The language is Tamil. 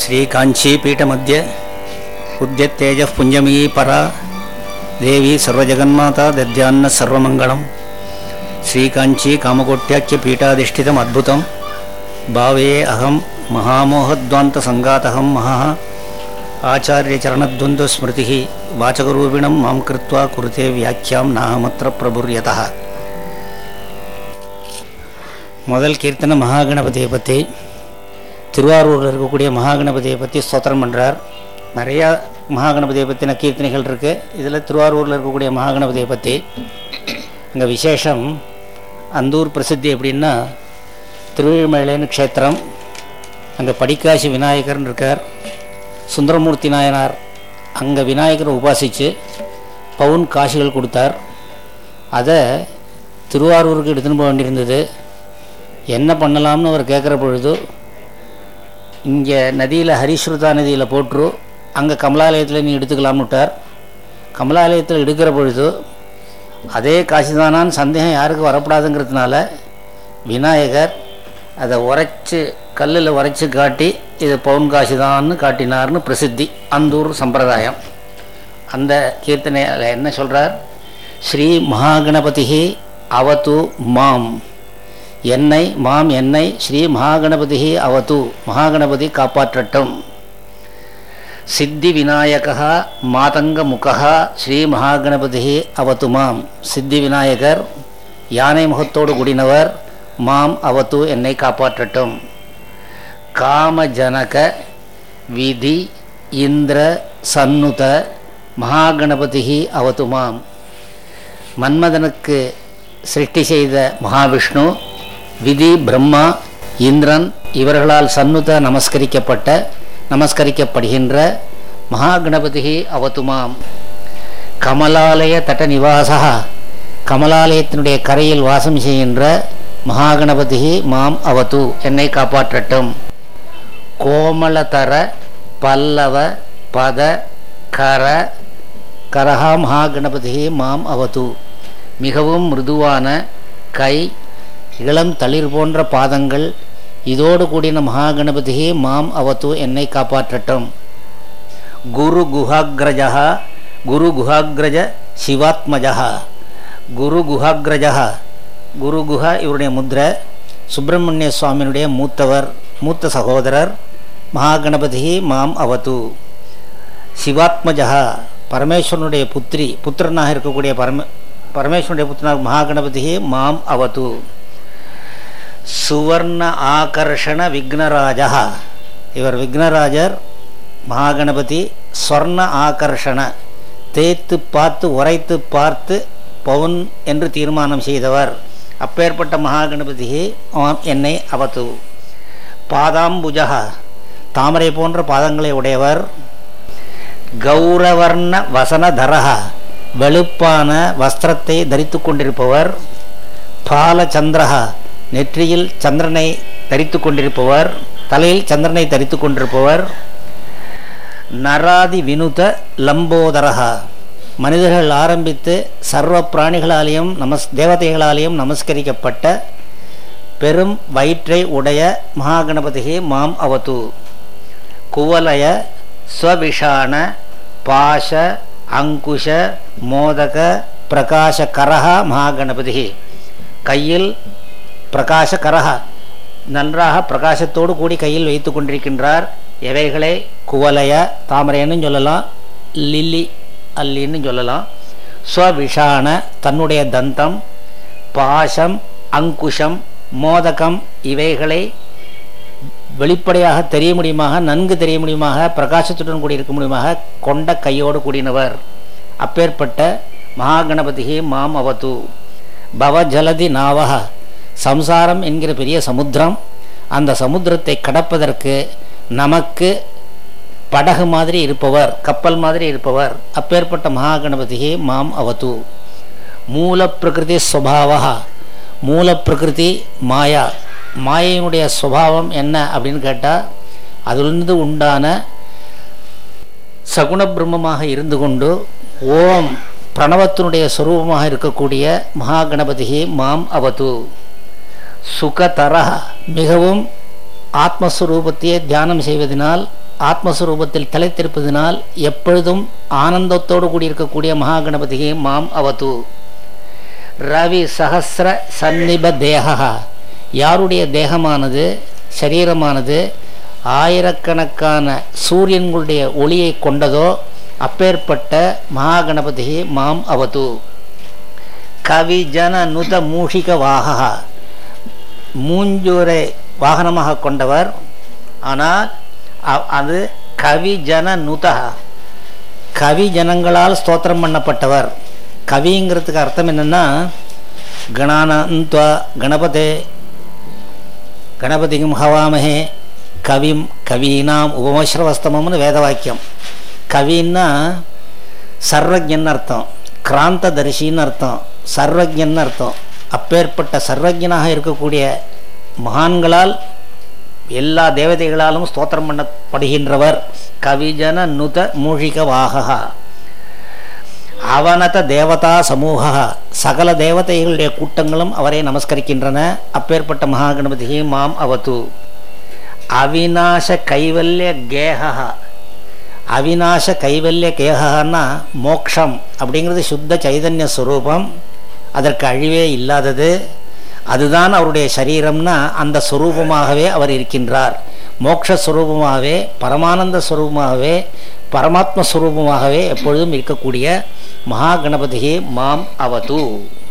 श्रीकाञ्चीपीठमध्ये उद्यत्तेजः पुञ्जमयी परा देवी सर्वजगन्माता दद्यान्न सर्वमङ्गलं श्रीकाञ्ची कामकोट्याख्यपीठाधिष्ठितम् अद्भुतं भावे अहं महामोहद्वान्तसङ्गातहं महः आचार्यचरणद्वन्द्वस्मृतिः वाचकरूपिणं मां कृत्वा कुरुते व्याख्यां नाहमत्र प्रभुर्यतः முதல் கீர்த்தனை மகாகணபதியை பற்றி திருவாரூரில் இருக்கக்கூடிய மகாகணபதியை பற்றி ஸ்தோத்திரம் பண்ணுறார் நிறையா மகாகணபதியை பற்றின கீர்த்தனைகள் இருக்குது இதில் திருவாரூரில் இருக்கக்கூடிய மகாகணபதியை பற்றி இங்கே விசேஷம் அந்தூர் பிரசித்தி எப்படின்னா திருவிழிமலைன்னு க்ஷேத்திரம் அங்கே படிக்காசி விநாயகர்னு இருக்கார் சுந்தரமூர்த்தி நாயனார் அங்கே விநாயகரை உபாசித்து பவுன் காசுகள் கொடுத்தார் அதை திருவாரூருக்கு எடுத்துன்னு போக வேண்டியிருந்தது என்ன பண்ணலாம்னு அவர் கேட்குற பொழுது இங்கே நதியில் ஹரிஸ்ருதா நதியில் போட்டுரு அங்கே கமலாலயத்தில் நீ எடுத்துக்கலாம்னு விட்டார் கமலாலயத்தில் எடுக்கிற பொழுது அதே காசுதானான்னு சந்தேகம் யாருக்கும் வரப்படாதுங்கிறதுனால விநாயகர் அதை உரைச்சி கல்லில் உரைச்சி காட்டி இது பவுன் காசுதான்னு காட்டினார்னு பிரசித்தி அந்தூர் சம்பிரதாயம் அந்த கீர்த்தனையில் என்ன சொல்கிறார் ஸ்ரீ மகாகணபதி அவத்து மாம் என்னை மாம் என்னை ஸ்ரீ மகாகணபதி அவது மகாகணபதி காப்பாற்றட்டும் சித்தி விநாயகா மாதங்க முகா ஸ்ரீ மகாகணபதி அவத்து மாம் சித்தி விநாயகர் யானை முகத்தோடு கூடினவர் மாம் அவத்து என்னை காப்பாற்றட்டும் காமஜனக விதி இந்திர சன்னுத மகாகணபதி அவத்து மாம் மன்மதனுக்கு சிருஷ்டி செய்த மகாவிஷ்ணு விதி பிரம்மா இந்திரன் இவர்களால் சன்னுத நமஸ்கரிக்கப்பட்ட நமஸ்கரிக்கப்படுகின்ற மகாகணபதி அவத்துமாம் கமலாலய தட்ட நிவாசா கமலாலயத்தினுடைய கரையில் வாசம் செய்கின்ற மகாகணபதி மாம் அவத்து என்னை காப்பாற்றட்டும் கோமலதர பல்லவ பத கர கரஹா மகாகணபதி மாம் அவத்து மிகவும் மிருதுவான கை இளம் தளிர் போன்ற பாதங்கள் இதோடு கூடின மகாகணபதி மாம் அவத்து என்னை காப்பாற்றட்டும் குரு குஹாகிரஜா குரு குஹாகிரஜ சிவாத்மஜா குரு குஹாகிரஜா குரு குஹா இவருடைய முத்ரை சுப்பிரமணிய சுவாமியினுடைய மூத்தவர் மூத்த சகோதரர் மகாகணபதி மாம் அவத்து சிவாத்மஜா பரமேஸ்வரனுடைய புத்திரி புத்திரனாக இருக்கக்கூடிய பரம பரமேஸ்வரனுடைய புத்திரனாக மகாகணபதி மாம் அவத்து சுவர்ண ஆகர்ஷண விக்னராஜா இவர் விக்னராஜர் மகாகணபதி ஸ்வர்ண ஆகர்ஷண தேய்த்து பார்த்து உரைத்து பார்த்து பவுன் என்று தீர்மானம் செய்தவர் அப்பேற்பட்ட மகாகணபதி என்னை அவத்து பாதாம்புஜா தாமரை போன்ற பாதங்களை உடையவர் கௌரவர்ண வசனதரா வெளுப்பான வஸ்திரத்தை தரித்து கொண்டிருப்பவர் பாலச்சந்திரஹா நெற்றியில் சந்திரனை தரித்து கொண்டிருப்பவர் தலையில் சந்திரனை தரித்து கொண்டிருப்பவர் நராதி வினுத லம்போதரகா மனிதர்கள் ஆரம்பித்து சர்வ பிராணிகளாலேயும் நமஸ் தேவதைகளாலேயும் நமஸ்கரிக்கப்பட்ட பெரும் வயிற்றை உடைய மகாகணபதி மாம் அவத்து குவலய ஸ்வவிஷான பாஷ அங்குஷ மோதக பிரகாச கரஹா மகாகணபதி கையில் பிரகாச கரஹா நன்றாக பிரகாசத்தோடு கூடி கையில் வைத்து கொண்டிருக்கின்றார் எவைகளை குவலய தாமரைன்னு சொல்லலாம் லில்லி அல்லின்னு சொல்லலாம் ஸ்வவிஷான தன்னுடைய தந்தம் பாசம் அங்குஷம் மோதகம் இவைகளை வெளிப்படையாக தெரிய முடியுமாக நன்கு தெரிய முடியுமாக பிரகாசத்துடன் கூடி இருக்க முடியுமாக கொண்ட கையோடு கூடினவர் அப்பேற்பட்ட மகாகணபதி மாம் அவத்து பவஜலதி நாவக சம்சாரம் என்கிற பெரிய சமுத்திரம் அந்த சமுத்திரத்தை கடப்பதற்கு நமக்கு படகு மாதிரி இருப்பவர் கப்பல் மாதிரி இருப்பவர் அப்பேற்பட்ட மகாகணபதி மாம் அவத்து மூல பிரகிருதி ஸ்வபாவா மூல பிரகிருதி மாயா மாயையினுடைய சுவாவம் என்ன அப்படின்னு கேட்டால் அதிலிருந்து உண்டான சகுண பிரம்மமாக இருந்து கொண்டு ஓம் பிரணவத்தினுடைய ஸ்வரூபமாக இருக்கக்கூடிய மகாகணபதி மாம் அவது சுகதர மிகவும் ஆத்மஸ்வரூபத்தையே தியானம் செய்வதனால் ஆத்மஸ்வரூபத்தில் தலைத்திருப்பதினால் எப்பொழுதும் ஆனந்தத்தோடு கூடியிருக்கக்கூடிய மகா கணபதியை மாம் அவது ரவி சகசிர சந்நிப தேகா யாருடைய தேகமானது சரீரமானது ஆயிரக்கணக்கான சூரியன்களுடைய ஒளியை கொண்டதோ அப்பேற்பட்ட மகா கணபதியை மாம் அவது கவி ஜன நுத மூஷிக வாகா மூஞ்சூரை வாகனமாக கொண்டவர் ஆனால் அ- அது கவி ஜன நுதா கவி ஜனங்களால் ஸ்தோத்திரம் பண்ணப்பட்டவர் கவிங்கிறதுக்கு அர்த்தம் என்னென்னா கணானந்த்வ கணபதே கணபதியும் ஹவாமஹே கவிம் கவீனாம் உபமஸ்ரவஸ்தமம்னு வேத வாக்கியம் கவின்னா சர்வஜன் அர்த்தம் கிராந்த தரிசின்னு அர்த்தம் சர்வஜன் அர்த்தம் அப்பேற்பட்ட சர்வஜனாக இருக்கக்கூடிய மகான்களால் எல்லா தேவதைகளாலும் ஸ்தோத்திரம் பண்ணப்படுகின்றவர் கவிஜன நுத மூஷிக வாகா அவனத தேவதா சமூக சகல தேவதைகளுடைய கூட்டங்களும் அவரை நமஸ்கரிக்கின்றன அப்பேற்பட்ட மகாகணபதியை மாம் அவது அவிநாச கைவல்ய கேகா அவிநாச கைவல்ய கேகன்னா மோக்ஷம் அப்படிங்கிறது சுத்த சைதன்ய ஸ்வரூபம் அதற்கு அழிவே இல்லாதது அதுதான் அவருடைய சரீரம்னா அந்த ஸ்வரூபமாகவே அவர் இருக்கின்றார் மோட்ச ஸ்வரூபமாகவே பரமானந்த ஸ்வரூபமாகவே பரமாத்ம ஸ்வரூபமாகவே எப்பொழுதும் இருக்கக்கூடிய மகா கணபதியே மாம் அவது